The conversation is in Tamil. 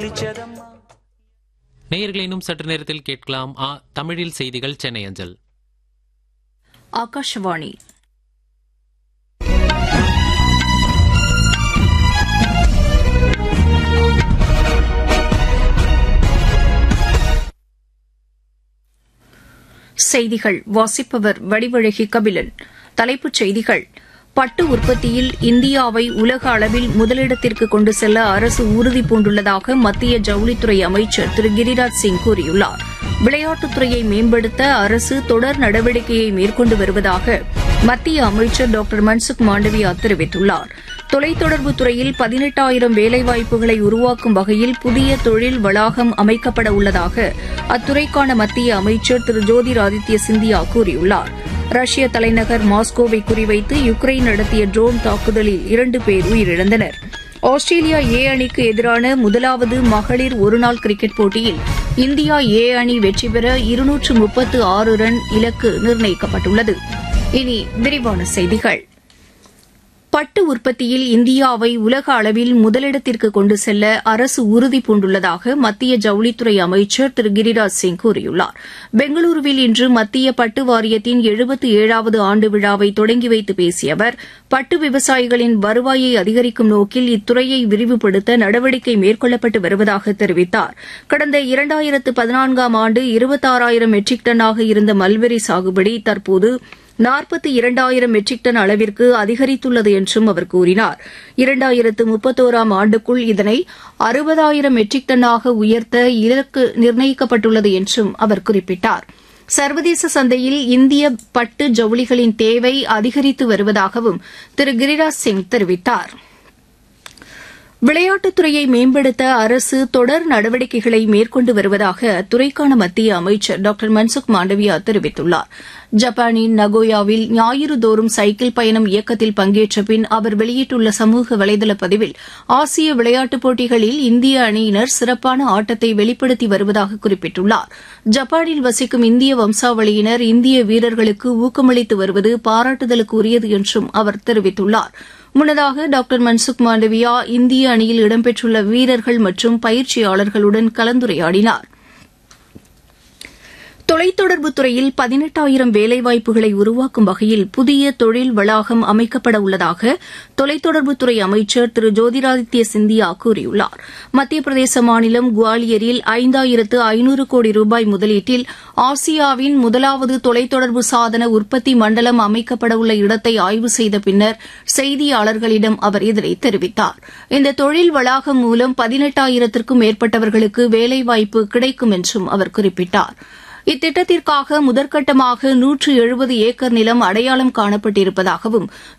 நேயர்களை இன்னும் சற்று நேரத்தில் கேட்கலாம் ஆ, தமிழில் செய்திகள் சென்னை அஞ்சல் ஆகாஷவாணி செய்திகள் வாசிப்பவர் வடிவழகி கபிலன் தலைப்புச் செய்திகள் பட்டு உற்பத்தியில் இந்தியாவை உலக அளவில் முதலிடத்திற்கு கொண்டு செல்ல அரசு உறுதி பூண்டுள்ளதாக மத்திய ஜவுளித்துறை அமைச்சர் திரு கிரிராஜ் சிங் கூறியுள்ளார் விளையாட்டுத்துறையை மேம்படுத்த அரசு தொடர் நடவடிக்கையை மேற்கொண்டு வருவதாக மத்திய அமைச்சர் டாக்டர் மன்சுக் மாண்டவியா தெரிவித்துள்ளார் தொலைத்தொடர்பு துறையில் பதினெட்டாயிரம் வேலைவாய்ப்புகளை உருவாக்கும் வகையில் புதிய தொழில் வளாகம் அமைக்கப்பட உள்ளதாக அத்துறைக்கான மத்திய அமைச்சர் திரு ஜோதிராதித்ய சிந்தியா கூறியுள்ளார் ரஷ்ய தலைநகர் மாஸ்கோவை குறிவைத்து யுக்ரைன் நடத்திய ட்ரோன் தாக்குதலில் இரண்டு பேர் உயிரிழந்தனர் ஆஸ்திரேலியா ஏ அணிக்கு எதிரான முதலாவது மகளிர் ஒருநாள் கிரிக்கெட் போட்டியில் இந்தியா ஏ அணி வெற்றி பெற இருநூற்று முப்பத்து ஆறு ரன் இலக்கு நிர்ணயிக்கப்பட்டுள்ளது இனி விரிவான செய்திகள் பட்டு உற்பத்தியில் இந்தியாவை உலக அளவில் முதலிடத்திற்கு கொண்டு செல்ல அரசு உறுதி பூண்டுள்ளதாக மத்திய ஜவுளித்துறை அமைச்சர் திரு கிரிராஜ் சிங் கூறியுள்ளார் பெங்களூருவில் இன்று மத்திய பட்டு வாரியத்தின் எழுபத்து ஏழாவது ஆண்டு விழாவை தொடங்கி வைத்து பேசிய அவர் பட்டு விவசாயிகளின் வருவாயை அதிகரிக்கும் நோக்கில் இத்துறையை விரிவுபடுத்த நடவடிக்கை மேற்கொள்ளப்பட்டு வருவதாக தெரிவித்தார் கடந்த இரண்டாயிரத்து பதினான்காம் ஆண்டு இருபத்தாறாயிரம் மெட்ரிக் டன்னாக இருந்த மல்பெரி சாகுபடி தற்போது நாற்பத்தி இரண்டாயிரம் மெட்ரிக் டன் அளவிற்கு அதிகரித்துள்ளது என்றும் அவர் கூறினார் இரண்டாயிரத்து முப்பத்தோராம் ஆண்டுக்குள் இதனை அறுபதாயிரம் மெட்ரிக் டன்னாக உயர்த்த இலக்கு நிர்ணயிக்கப்பட்டுள்ளது என்றும் அவர் குறிப்பிட்டார் சர்வதேச சந்தையில் இந்திய பட்டு ஜவுளிகளின் தேவை அதிகரித்து வருவதாகவும் திரு கிரிராஜ் சிங் தெரிவித்தாா் விளையாட்டுத்துறையை மேம்படுத்த அரசு தொடர் நடவடிக்கைகளை மேற்கொண்டு வருவதாக அத்துறைக்கான மத்திய அமைச்சர் டாக்டர் மன்சுக் மாண்டவியா தெரிவித்துள்ளார் ஜப்பானின் நகோயாவில் ஞாயிறு தோறும் சைக்கிள் பயணம் இயக்கத்தில் பங்கேற்ற பின் அவர் வெளியிட்டுள்ள சமூக வலைதள பதிவில் ஆசிய விளையாட்டுப் போட்டிகளில் இந்திய அணியினர் சிறப்பான ஆட்டத்தை வெளிப்படுத்தி வருவதாக குறிப்பிட்டுள்ளார் ஜப்பானில் வசிக்கும் இந்திய வம்சாவளியினர் இந்திய வீரர்களுக்கு ஊக்கமளித்து வருவது பாராட்டுதலுக்கு உரியது என்றும் அவர் தெரிவித்துள்ளார் முன்னதாக டாக்டர் மன்சுக் மாண்டவியா இந்திய அணியில் இடம்பெற்றுள்ள வீரர்கள் மற்றும் பயிற்சியாளர்களுடன் கலந்துரையாடினார் தொலைத்தொடர்புத் துறையில் பதினெட்டாயிரம் வேலைவாய்ப்புகளை உருவாக்கும் வகையில் புதிய தொழில் வளாகம் அமைக்கப்பட உள்ளதாக தொலைத்தொடர்புத்துறை அமைச்சர் திரு ஜோதிராதித்ய சிந்தியா கூறியுள்ளார் மத்திய பிரதேச மாநிலம் குவாலியரில் ஐந்தாயிரத்து ஐநூறு கோடி ரூபாய் முதலீட்டில் ஆசியாவின் முதலாவது தொலைத்தொடர்பு சாதன உற்பத்தி மண்டலம் அமைக்கப்பட உள்ள இடத்தை ஆய்வு செய்த பின்னர் செய்தியாளர்களிடம் அவர் இதனை தெரிவித்தார் இந்த தொழில் வளாகம் மூலம் பதினெட்டாயிரத்திற்கும் மேற்பட்டவர்களுக்கு வேலைவாய்ப்பு கிடைக்கும் என்றும் அவர் குறிப்பிட்டார் இத்திட்டத்திற்காக முதற்கட்டமாக நூற்று எழுபது ஏக்கர் நிலம் அடையாளம் காணப்பட்டிருப்பதாகவும்